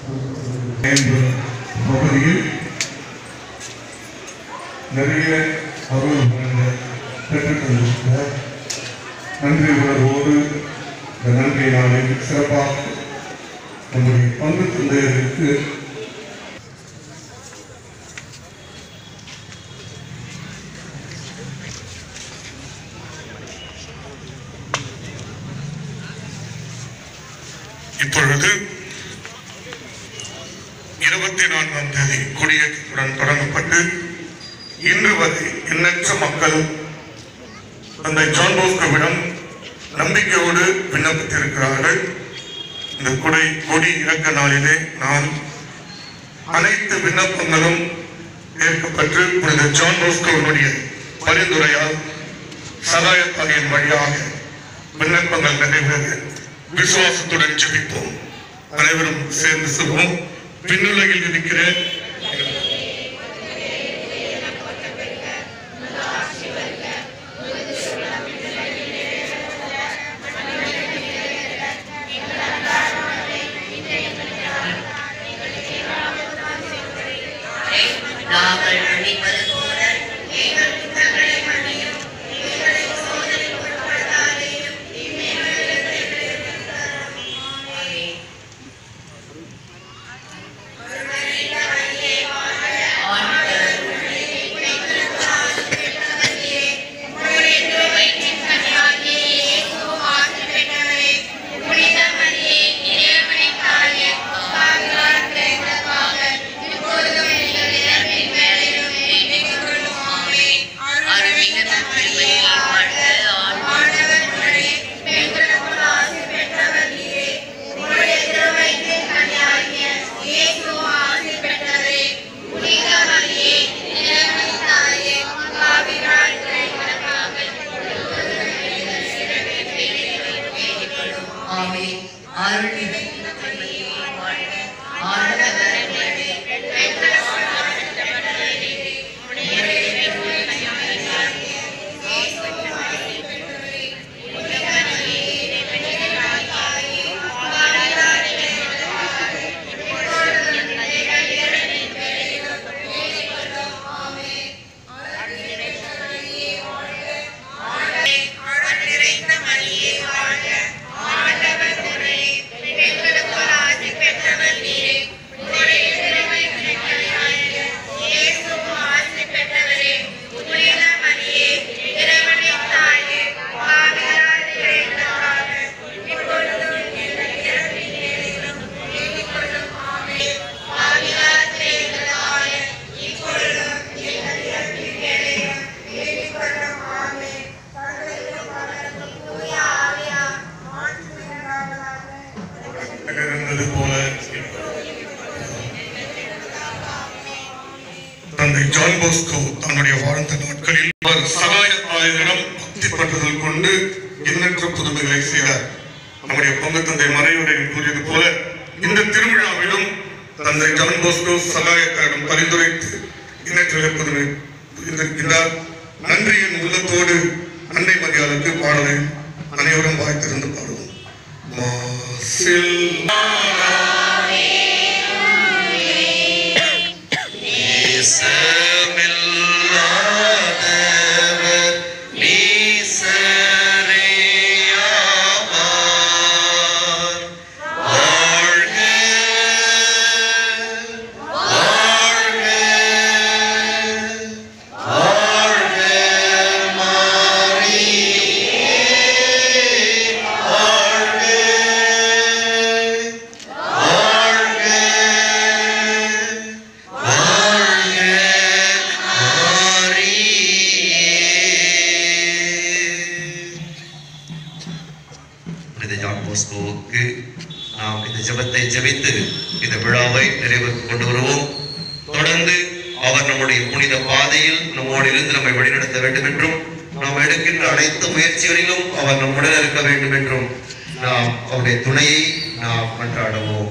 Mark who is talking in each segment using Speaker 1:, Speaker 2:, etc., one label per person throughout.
Speaker 1: என்பது பகுதியில் நிறைய அருள் பெற்றுக்கொண்டிருக்கிற நன்றி உணர்வோடு இந்த நன்றி நாளில் சிறப்பாக நம்முடைய பங்கு தந்தையருக்கு இப்பொழுது இருபத்தி நான்காம் தேதி கொடியேற்றத்துடன் தொடங்கப்பட்டு இன்று வரை எண்ணற்ற மக்கள் அந்த ஜான் போஸ்கோவிடம் நம்பிக்கையோடு விண்ணப்பித்திருக்கிறார்கள் இந்த கொடை கொடி இறக்க நாளிலே நாம் அனைத்து விண்ணப்பங்களும் ஏற்கப்பட்டு புனித ஜான் போஸ்கோவினுடைய பரிந்துரையால் சகாயத்தாயின் வழியாக விண்ணப்பங்கள் நிறைவேற விசுவாசத்துடன் ஜெபிப்போம் அனைவரும் சேர்ந்து சொல்வோம் பின்னுலகில் இருக்கிற
Speaker 2: நாங்கள் மன்னிப்பது போல எங்கள் குற்றங்களை மன்னியும் எங்களை சோதனைக்கு உட்படுத்தாதேயும் தீமையிலிருந்து எங்களை விடுவித்தருளும். ஆமென். ஒருவரின் வழியே வாழ்க. ஆண்டவர் உங்களை எங்களுக்கு ஆசி பெற்றவரே. உம்முடைய திருவயிற்றின் கனியாகிய இயேசுவும் ஆசி பெற்றவரே. புனித மரியே, இறைவனின் தாயே, பாவிகளாகிய எங்களுக்காக இப்பொழுதும் எங்கள் இறப்பின் வேளையிலும் வேண்டிக் கொள்ளும். ஆமென். அருள்மிகு தந்தையே, வாழ்க. ஆண்டவர் உடனே பெண்களுக்குள் ஆசி பெற்றவர் நீரே. உம்முடைய திருவயிற்றின் கனியாகிய இயேசுவும் ஆசி பெற்றவரே. புனித மரியே, இறைவனின் தாயே, பாவிகளாகிய எங்களுக்காக இப்பொழுதும் எங்கள் இறப்பின் வேளையிலும் வேண்டிக் கொள்ளும். ஆமென். அருள்மிகு தந்தையே, வாழ்க. ஆண்டவர் உடனே பெண்களுக்குள் ஆசி பெற்றவர் நீரே. உம்முடைய திருவயிற்றின் கனியாகிய இயேசுவும் ஆசி பெற்றவரே. புனித மரியே, இறைவனின் தாயே, பாவிகளாகிய எங்களுக்காக இப்பொழுதும் எங்கள் இறப்பின் வேளையிலும் வேண்டிக் கொள்ளும். ஆமென். அருள் நிறைந்த மரியே வாழ்க ஆண்டவர் உடனே பெண்களுக்குள் ஆசி பெற்றவர் நீரே உம்முடைய திருவயிற்றின் கனியாகிய இயேசுவும் ஆசி பெற்றவரே புனித மரியே இறைவனின் தாயே பாவிகளாகிய எங்களுக்காக இப்பொழுதும் எங்கள் இறப்பின் வேளையிலும் வேண்டிக் கொள்ளும். ஆமென். பாவிகளாகிய எங்களுக்காக இப்பொழுதும் எங்கள் இறப்பின் வேளையிலும் வேண்டிக் கொள்ளும். ஆமென்.
Speaker 1: இருந்தது போல தந்தை ஜான் போஸ்கோ தன்னுடைய வாழ்ந்த நாட்களில் அவர் சகாய தாயிடம் பக்தி பற்றுதல் கொண்டு எண்ணற்ற புதுமைகளை செய்தார் நம்முடைய பொங்கு தந்தை மறைவுரையில் கூறியது போல இந்த திருவிழாவிலும் தந்தை ஜான் போஸ்கோ சகாயத்தாரிடம் பரிந்துரைத்து எண்ணற்ற புதுமை புரிந்திருக்கின்றார் நன்றியின் உள்ளத்தோடு அன்னை மரியாதைக்கு பாடலை அனைவரும் வாய்த்திருந்து பாடுவோம் மாசில்
Speaker 3: நேசமில்லாதவர் நீசரேயாவார். வாழ்க, வாழ்க, வாழ்க மாரியே. வாழ்க, வாழ்க, வாழ்க மாரியே. புனித ஜான் போஸ்கோவுக்கு நாம் இந்த ஜெபத்தை ஜெபித்து இந்த விழாவை நிறைவுக்கு கொண்டு வருவோம் தொடர்ந்து அவர் நம்முடைய புனித பாதையில் நம்மோடு இருந்து நம்மை வழிநடத்த வேண்டும் என்றும் நாம் எடுக்கின்ற அனைத்து முயற்சிகளிலும் அவர் நம்முடன் இருக்க வேண்டும் என்றும் நாம் அவருடைய துணையை நாம் கொண்டாடுவோம்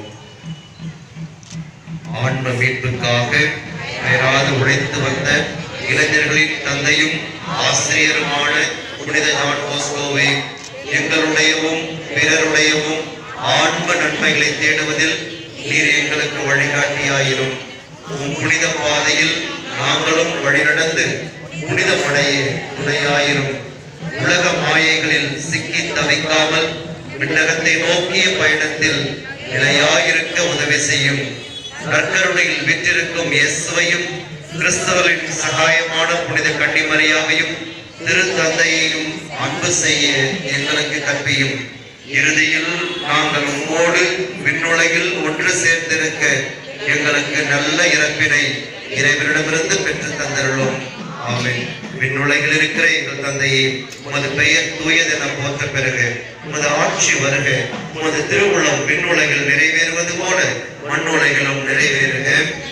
Speaker 3: ஆன்ம மீட்புக்காக அயராது உழைத்து வந்த இளைஞர்களின் தந்தையும் ஆசிரியருமான புனித ஜான் போஸ்கோவை எங்களுடையவும் பிறருடையவும் ஆன்ம நன்மைகளை தேடுவதில் நீர் எங்களுக்கு வழிகாட்டியாயிரும் உம் புனித பாதையில் நாங்களும் வழிநடந்து புனிதமடைய துணையாயிரும் உலக மாயைகளில் சிக்கி தவிக்காமல் விண்ணகத்தை நோக்கிய பயணத்தில் நிலையாயிருக்க உதவி செய்யும் நற்கருணையில் விற்றிருக்கும் இயேசுவையும் கிறிஸ்தவரின் சகாயமான புனித கன்னிமரியாவையும் திருத்தந்தையையும் அன்பு செய்ய எங்களுக்கு கற்பியும் இறுதியில் நாங்கள் உம்மோடு விண்ணுலகில் ஒன்று சேர்ந்திருக்க எங்களுக்கு நல்ல இறப்பினை இறைவனிடமிருந்து பெற்று தந்தருளும் ஆமென் விண்ணுலகில் இருக்கிற எங்கள் தந்தையே உமது பெயர் தூயதென போற்ற பிறகு உமது ஆட்சி வருக உமது திருவுளம் விண்ணுலகில் நிறைவேறுவது போல மண்ணுலகிலும் நிறைவேறுக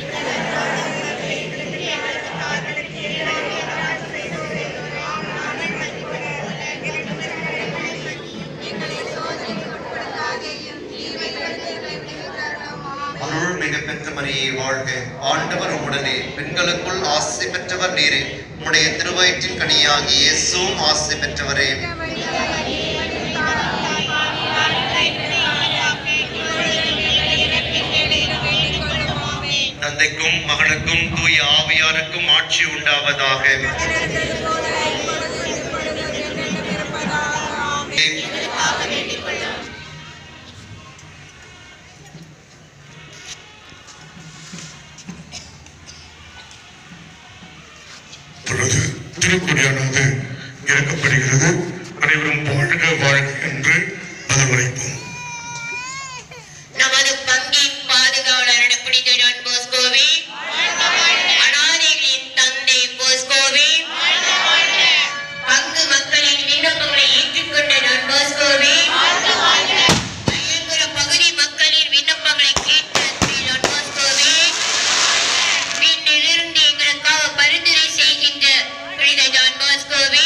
Speaker 3: அருள் மிக பெற்ற மரியை வாழ்க ஆண்டவர் உடனே பெண்களுக்குள் ஆசை பெற்றவர் நீரே உம்முடைய திருவயிற்றின் கனியாகி இயேசுவும் ஆசை பெற்றவரே தந்தைக்கும் மகனுக்கும் தூய ஆவியாருக்கும் ஆட்சி உண்டாவதாக
Speaker 1: பொழுது திருக்குடியானது இறக்கப்படுகிறது அனைவரும் வாழ்க வாழ்க என்று பதிலளிப்போம்
Speaker 2: நமது பங்கின் பாதுகாவலரான புனித டான் போஸ்கோவே அனாதைகளின் தந்தை போஸ்கோவே பங்கு மக்களின் விண்ணப்பங்களை ஏற்றுக்கொண்ட டான் போஸ்கோவே அயல்புற பகுதி மக்களின் விண்ணப்பங்களை கேட்ட ஸ்ரீ டான் போஸ்கோவே விண்ணிலிருந்து எங்களுக்காக பரிந்துரை செய்கின்ற புனித டான் போஸ்கோவே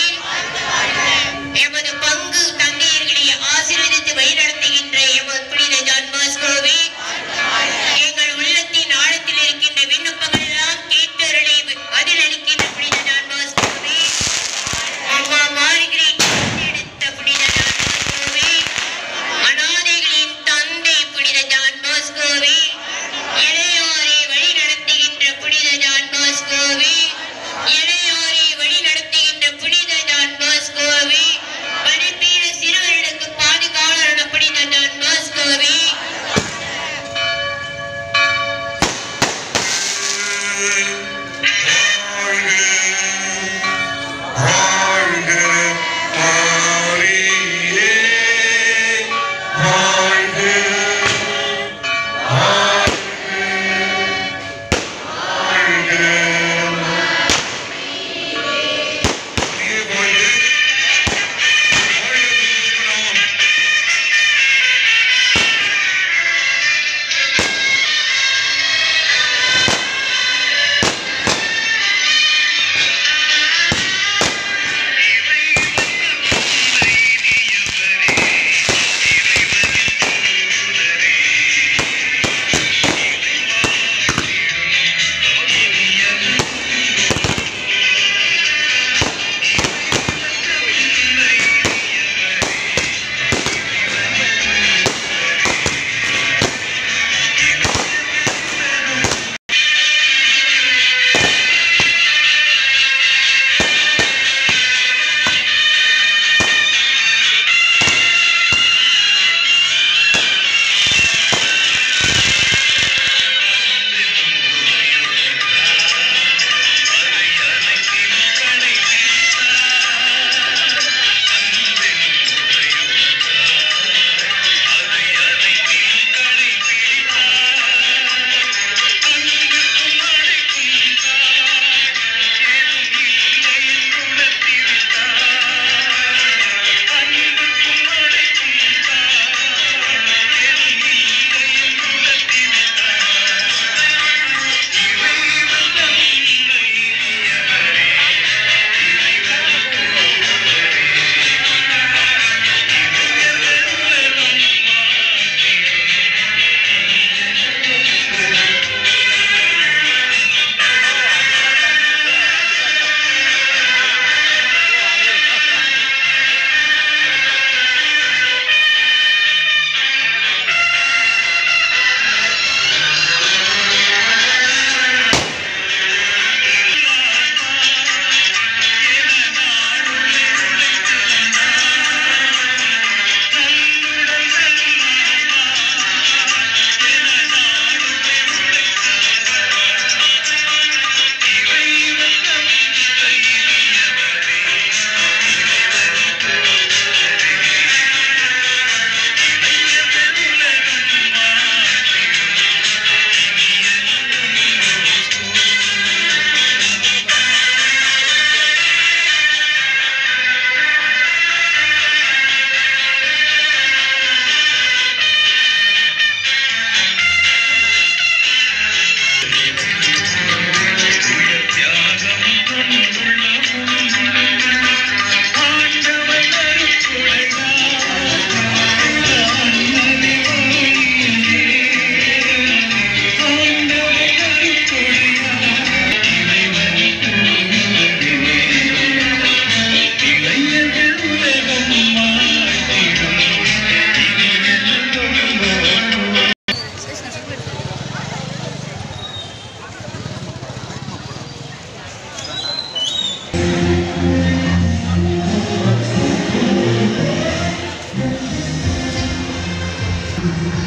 Speaker 1: ஆமென்